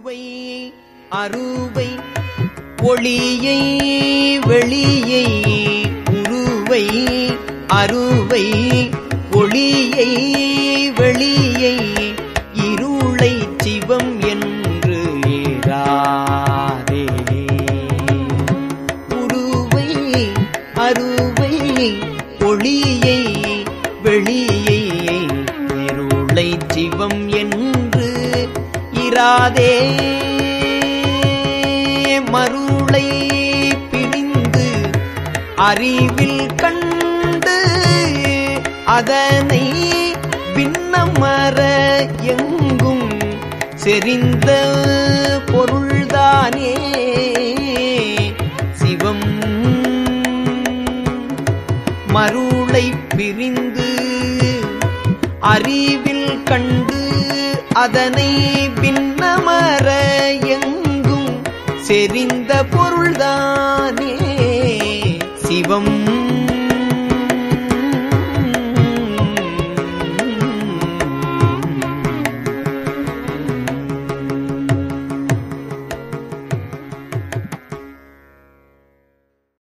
உருவை அருவை ஒளியை வெளியை உருவை அருவை ஒளியை வெளியை இருளை சிவம் என்று ஏறாதே உருவை அருவை ஒளியை வெளியை இருளை சிவம் என்று இராதே மருளை பிரிந்து அறிவில் கண்டு அதனை பின்னமர எங்கும் செறிந்த பொருள்தானே சிவம் மருளை பிரிந்து அறிவில் கண்டு அதனை பின்னமர எங்கும் செறிந்த பொருள்தானே சிவம்